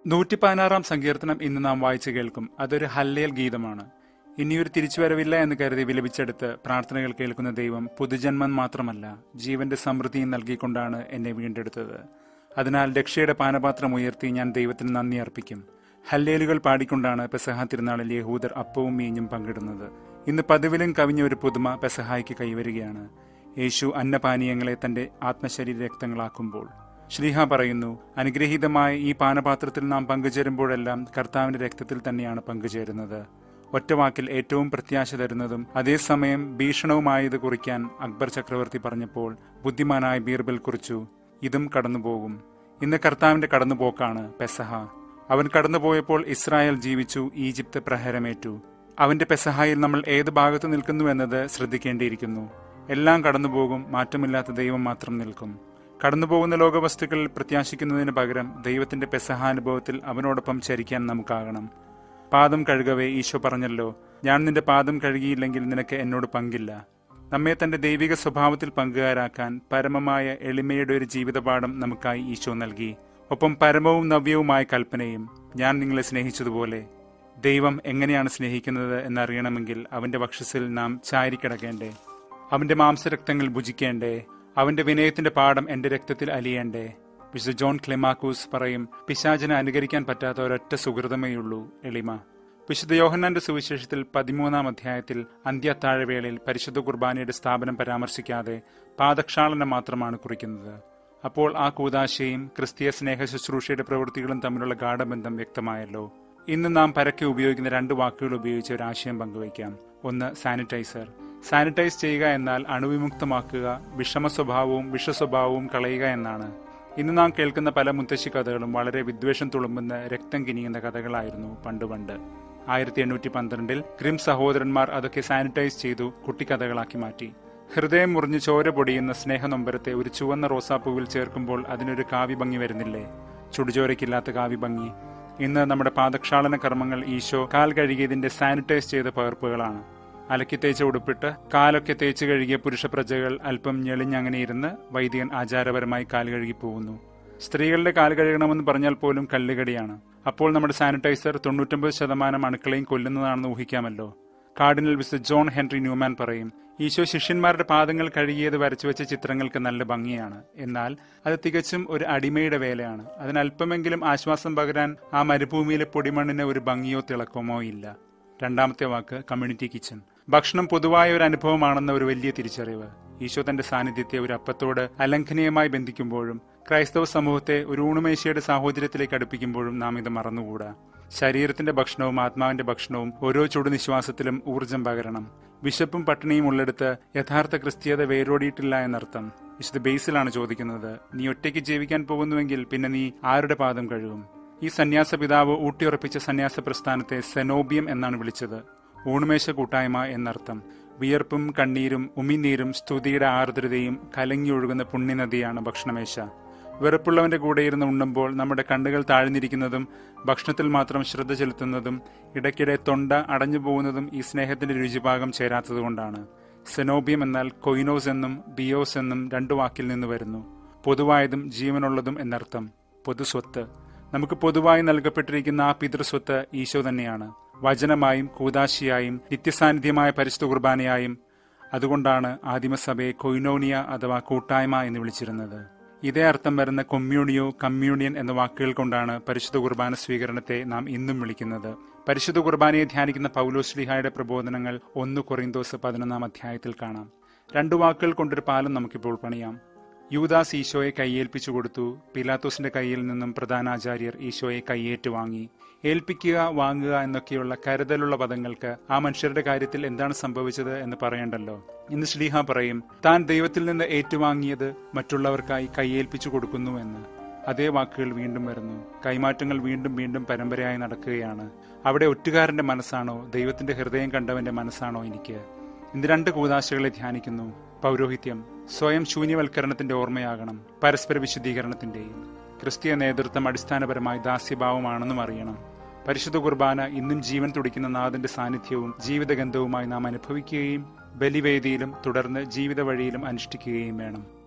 നൂറ്റി പതിനാറാം സങ്കീർത്തനം ഇന്ന് നാം വായിച്ചു കേൾക്കും അതൊരു ഹല്ലേൽ ഗീതമാണ് ഇനിയൊരു തിരിച്ചുവരവില്ല എന്ന് കരുതി വിലപിച്ചെടുത്ത് പ്രാർത്ഥനകൾ കേൾക്കുന്ന ദൈവം പുതുജന്മം മാത്രമല്ല ജീവന്റെ സമൃദ്ധിയും നൽകിക്കൊണ്ടാണ് എന്നെ വീണ്ടെടുത്തത് അതിനാൽ രക്ഷയുടെ പാനപാത്രം ഉയർത്തി ഞാൻ ദൈവത്തിന് നന്ദി അർപ്പിക്കും ഹല്ലേലുകൾ പാടിക്കൊണ്ടാണ് പെസഹ തിരുനാളിൽ യഹൂദർ അപ്പവും മീഞ്ഞും പങ്കിടുന്നത് ഇന്ന് പതിവിലും കവിഞ്ഞ ഒരു പുതുമ പെസഹായ്ക്ക് കൈവരികയാണ് യേശു അന്നപാനീയങ്ങളെ തന്റെ ആത്മശരീര രക്തങ്ങളാക്കുമ്പോൾ ശ്രീഹ പറയുന്നു അനുഗ്രഹീതമായ ഈ പാനപാത്രത്തിൽ നാം പങ്കുചേരുമ്പോഴെല്ലാം കർത്താവിന്റെ രക്തത്തിൽ തന്നെയാണ് പങ്കുചേരുന്നത് ഒറ്റവാക്കിൽ ഏറ്റവും പ്രത്യാശ തരുന്നതും അതേസമയം ഭീഷണവുമായത് കുറിക്കാൻ അക്ബർ ചക്രവർത്തി പറഞ്ഞപ്പോൾ ബുദ്ധിമാനായ ബീർബൽ കുറിച്ചു ഇതും കടന്നുപോകും ഇന്ന് കർത്താവിന്റെ കടന്നുപോക്കാണ് പെസഹ അവൻ കടന്നുപോയപ്പോൾ ഇസ്രായേൽ ജീവിച്ചു ഈജിപ്ത് പ്രഹരമേറ്റു അവന്റെ പെസഹായിൽ നമ്മൾ ഏത് ഭാഗത്ത് നിൽക്കുന്നു എന്നത് ശ്രദ്ധിക്കേണ്ടിയിരിക്കുന്നു എല്ലാം കടന്നുപോകും മാറ്റമില്ലാത്ത ദൈവം മാത്രം നിൽക്കും കടന്നുപോകുന്ന ലോകവസ്തുക്കളിൽ പ്രത്യാശിക്കുന്നതിന് പകരം ദൈവത്തിന്റെ പെസഹാനുഭവത്തിൽ അവനോടൊപ്പം ചരിക്കാൻ നമുക്കാകണം പാദം കഴുകവേ ഈശോ പറഞ്ഞല്ലോ ഞാൻ നിന്റെ പാദം കഴുകിയില്ലെങ്കിൽ നിനക്ക് എന്നോട് പങ്കില്ല നമ്മെ തന്റെ ദൈവിക സ്വഭാവത്തിൽ പങ്കുകാരാക്കാൻ പരമമായ എളിമയുടെ ഒരു ജീവിതപാഠം നമുക്കായി ഈശോ നൽകി ഒപ്പം പരമവും നവ്യവുമായ കൽപ്പനയും ഞാൻ നിങ്ങളെ സ്നേഹിച്ചതുപോലെ ദൈവം എങ്ങനെയാണ് സ്നേഹിക്കുന്നത് എന്നറിയണമെങ്കിൽ അവന്റെ വക്ഷസിൽ നാം ചാരിക്കിടക്കേണ്ടേ അവന്റെ മാംസരക്തങ്ങൾ ഭുജിക്കേണ്ടേ അവന്റെ വിനയത്തിന്റെ പാഠം എന്റെ രക്തത്തിൽ അലിയേണ്ടേ വിശുദ്ധ ജോൺ ക്ലെമാക്കൂസ് പറയും പിശാചിനെ അനുകരിക്കാൻ പറ്റാത്ത ഒരൊറ്റ സുഹൃതമേയുള്ളൂ എളിമ വിശുദ്ധ യോഹന്നാന്റെ സുവിശേഷത്തിൽ പതിമൂന്നാം അധ്യായത്തിൽ അന്ത്യത്താഴവേളയിൽ പരിശുദ്ധ കുർബാനയുടെ സ്ഥാപനം പരാമർശിക്കാതെ പാദക്ഷാളനം മാത്രമാണ് കുറിക്കുന്നത് അപ്പോൾ ആ കൂതാശയും ക്രിസ്തീയ സ്നേഹ ശുശ്രൂഷയുടെ പ്രവൃത്തികളും തമ്മിലുള്ള ഗാഠബന്ധം വ്യക്തമായല്ലോ ഇന്ന് നാം പരക്കെ ഉപയോഗിക്കുന്ന രണ്ട് വാക്കുകൾ ഉപയോഗിച്ച് ഒരു ആശയം പങ്കുവയ്ക്കാം ഒന്ന് സാനിറ്റൈസർ സാനിറ്റൈസ് ചെയ്യുക എന്നാൽ അണുവിമുക്തമാക്കുക വിഷമ സ്വഭാവവും വിഷസ്വഭാവവും കളയുക എന്നാണ് ഇന്ന് നാം കേൾക്കുന്ന പല മുത്തശ്ശി കഥകളും വളരെ വിദ്വേഷം തുളുമ്പുന്ന രക്തം കിനിയുന്ന കഥകളായിരുന്നു പണ്ട് പണ്ട് ആയിരത്തി എണ്ണൂറ്റി പന്ത്രണ്ടിൽ ക്രിം സഹോദരന്മാർ അതൊക്കെ സാനിറ്റൈസ് ചെയ്തു കുട്ടിക്കഥകളാക്കി മാറ്റി ഹൃദയം മുറിഞ്ഞ് ചോര പൊടിയുന്ന സ്നേഹനൊമ്പരത്തെ ഒരു ചുവന്ന റോസാപ്പൂവിൽ ചേർക്കുമ്പോൾ അതിനൊരു കാവ്യഭംഗി വരുന്നില്ലേ ചുടുചോരയ്ക്കില്ലാത്ത കാവ്യഭംഗി ഇന്ന് നമ്മുടെ പാദക്ഷാളന കർമ്മങ്ങൾ ഈശോ കാൽ കഴുകിയതിന്റെ സാനിറ്റൈസ് ചെയ്ത പകർപ്പുകളാണ് അലക്കി തേച്ച ഉടുപ്പിട്ട് കാലൊക്കെ തേച്ച് കഴുകിയ പുരുഷ പ്രജകൾ അല്പം ഞെളിഞ്ഞങ്ങനെ ഇരുന്ന് വൈദികൻ ആചാരപരമായി കാൽ കഴുകി പോകുന്നു സ്ത്രീകളുടെ കാൽ കഴുകണമെന്ന് പറഞ്ഞാൽ പോലും കല്ലുകടിയാണ് അപ്പോൾ നമ്മുടെ സാനിറ്റൈസർ തൊണ്ണൂറ്റൊമ്പത് ശതമാനം അണുക്കളെയും കൊല്ലുന്നതാണെന്ന് ഊഹിക്കാമല്ലോ കാർഡിനൽ വിസ് ജോൺ ഹെൻറി ന്യൂമാൻ പറയും ഈശോ ശിഷ്യന്മാരുടെ പാദങ്ങൾ കഴുകിയത് വരച്ചുവെച്ച ചിത്രങ്ങൾക്ക് നല്ല ഭംഗിയാണ് എന്നാൽ അത് തികച്ചും ഒരു അടിമയുടെ വേലയാണ് അതിന് അല്പമെങ്കിലും ആശ്വാസം പകരാൻ ആ മരുഭൂമിയിലെ പൊടിമണ്ണിന് ഒരു ഭംഗിയോ തിളക്കമോ ഇല്ല രണ്ടാമത്തെ വാക്ക് കമ്മ്യൂണിറ്റി കിച്ചൺ ഭക്ഷണം പൊതുവായ ഒരു അനുഭവമാണെന്ന ഒരു വലിയ തിരിച്ചറിവ് ഈശോ തന്റെ സാന്നിധ്യത്തെ ഒരു അപ്പത്തോട് അലംഘനീയമായി ബന്ധിക്കുമ്പോഴും ക്രൈസ്തവ സമൂഹത്തെ ഒരു ഊണുമേശയുടെ സാഹോദര്യത്തിലേക്ക് അടുപ്പിക്കുമ്പോഴും നാം ഇത് മറന്നുകൂടാ ശരീരത്തിന്റെ ഭക്ഷണവും ആത്മാവിന്റെ ഭക്ഷണവും ഓരോ ചുടുനിശ്വാസത്തിലും ഊർജം പകരണം വിശപ്പും പട്ടിണിയും ഉള്ളിടത്ത് യഥാർത്ഥ ക്രിസ്തീയത വേരോടിയിട്ടില്ല എന്നർത്ഥം വിശുദ്ധ ബേസിലാണ് ചോദിക്കുന്നത് നീ ഒറ്റയ്ക്ക് ജീവിക്കാൻ പോകുന്നുവെങ്കിൽ പിന്നെ നീ ആരുടെ പാദം കഴുകും ഈ സന്യാസ പിതാവ് ഊട്ടിയുറപ്പിച്ച സന്യാസ പ്രസ്ഥാനത്തെ സെനോബിയം എന്നാണ് വിളിച്ചത് ഊണുമേശ കൂട്ടായ്മ എന്നർത്ഥം വിയർപ്പും കണ്ണീരും ഉമിനീരും സ്തുതിയുടെ ആർദ്രതയും കലങ്ങിയൊഴുകുന്ന പുണ്യനദിയാണ് ഭക്ഷണമേശ വെറുപ്പുള്ളവന്റെ കൂടെ ഇരുന്ന് ഉണ്ണുമ്പോൾ നമ്മുടെ കണ്ണുകൾ താഴ്ന്നിരിക്കുന്നതും ഭക്ഷണത്തിൽ മാത്രം ശ്രദ്ധ ചെലുത്തുന്നതും ഇടയ്ക്കിടെ തൊണ്ട അടഞ്ഞു പോകുന്നതും ഈ സ്നേഹത്തിന്റെ രുചിഭാഗം ചേരാത്തതുകൊണ്ടാണ് സെനോബിയം എന്നാൽ കൊയിനോസ് എന്നും ബിയോസ് എന്നും രണ്ടു വാക്കിൽ നിന്ന് വരുന്നു പൊതുവായതും ജീവനുള്ളതും എന്നർത്ഥം പൊതുസ്വത്ത് നമുക്ക് പൊതുവായി നൽകപ്പെട്ടിരിക്കുന്ന ആ പിതൃസ്വത്ത് ഈശോ തന്നെയാണ് വചനമായും കൂതാശിയായും നിത്യസാന്നിധ്യമായ പരിശുദ്ധ കുർബാനയായും അതുകൊണ്ടാണ് ആദിമസഭയെ കൊയിനോണിയ അഥവാ കൂട്ടായ്മ എന്ന് വിളിച്ചിരുന്നത് ഇതേ അർത്ഥം വരുന്ന കൊമ്മ്യൂണിയോ കമ്മ്യൂണിയൻ എന്ന വാക്കുകൾ കൊണ്ടാണ് പരിശുദ്ധ കുർബാന സ്വീകരണത്തെ നാം ഇന്നും വിളിക്കുന്നത് പരിശുദ്ധ കുർബാനയെ ധ്യാനിക്കുന്ന പൗലോശ്ലിഹായുടെ പ്രബോധനങ്ങൾ ഒന്ന് കൊറിന്തോസ് പതിനൊന്നാം അധ്യായത്തിൽ കാണാം രണ്ടു വാക്കുകൾ കൊണ്ടൊരു പാലം നമുക്കിപ്പോൾ പണിയാം യൂദാസ് ഈശോയെ കൈയേൽപ്പിച്ചു കൊടുത്തു പിലാത്തോസിന്റെ കയ്യിൽ നിന്നും പ്രധാനാചാര്യർ ഈശോയെ കൈയേറ്റു വാങ്ങി ഏൽപ്പിക്കുക വാങ്ങുക എന്നൊക്കെയുള്ള കരുതലുള്ള പദങ്ങൾക്ക് ആ മനുഷ്യരുടെ കാര്യത്തിൽ എന്താണ് സംഭവിച്ചത് എന്ന് പറയണ്ടല്ലോ ഇന്ന് ശ്ലീഹ പറയും താൻ ദൈവത്തിൽ നിന്ന് ഏറ്റുവാങ്ങിയത് മറ്റുള്ളവർക്കായി കൈയേൽപ്പിച്ചു കൊടുക്കുന്നു എന്ന് അതേ വാക്കുകൾ വീണ്ടും വരുന്നു കൈമാറ്റങ്ങൾ വീണ്ടും വീണ്ടും പരമ്പരയായി നടക്കുകയാണ് അവിടെ ഒറ്റുകാരന്റെ മനസ്സാണോ ദൈവത്തിന്റെ ഹൃദയം കണ്ടവന്റെ മനസ്സാണോ എനിക്ക് ഇന്ന് രണ്ട് കൂതാശകളെ ധ്യാനിക്കുന്നു പൗരോഹിത്യം സ്വയം ശൂന്യവൽക്കരണത്തിന്റെ ഓർമ്മയാകണം പരസ്പര വിശുദ്ധീകരണത്തിന്റെയും ക്രിസ്തീയ നേതൃത്വം അടിസ്ഥാനപരമായി ദാസ്യഭാവമാണെന്നും അറിയണം പരിശുദ്ധ കുർബാന ഇന്നും ജീവൻ തുടിക്കുന്ന നാഥന്റെ സാന്നിധ്യവും ജീവിതഗന്ധവുമായി നാം അനുഭവിക്കുകയും ബലിവേദിയിലും തുടർന്ന് ജീവിത വഴിയിലും അനുഷ്ഠിക്കുകയും വേണം